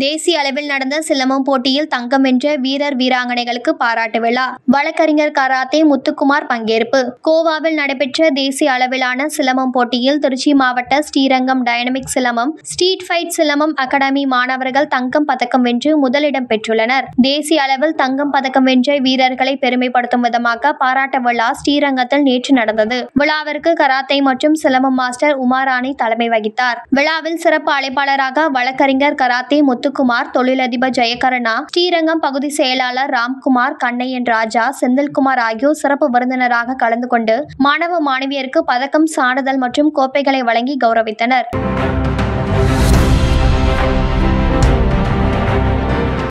தேசிய அளவில் நடந்த சிலம்பம் போட்டியில் தங்கம் வென்ற வீரர் வீராங்கனைகளுக்கு பாராட்டு விழா வழக்கறிஞர் கராத்தே முத்துக்குமார் பங்கேற்பு கோவாவில் நடைபெற்ற தேசிய அளவிலான சிலம்பம் போட்டியில் திருச்சி மாவட்ட Srirangam dynamic silambam street fight silambam academy மாணவர்கள் தங்கம் பதக்கம் வென்று முதலிடம் பெற்றுள்ளனர் தேசிய அளவில் தங்கம் பதக்கம் வென்ற வீரர்களை பெருமைப்படுத்தும் விதமாக பாராட்டு விழா ஸ்ரீரங்கத்தில் நேற்று நடந்தது விழாவிற்கு கராத்தே மற்றும் சிலம்பம் மாஸ்டர் உமாராணி தலைமை வகித்தார் விழாவில் சிறப்பு அழைப்பாளராக வழக்கறிஞர் கராத்தே முத்துக்குமார் தொழிலதிபர் ஜெயகருணா ஸ்ரீரங்கம் பகுதி செயலாளர் ராம்குமார் கண்ணையன் ராஜா செந்தில்குமார் ஆகியோர் சிறப்பு விருந்தினராக கலந்து கொண்டு மாணவ மாணவியருக்கு பதக்கம் சான்றிதழ் மற்றும் கோப்பைகளை வழங்கி கௌரவித்தனர்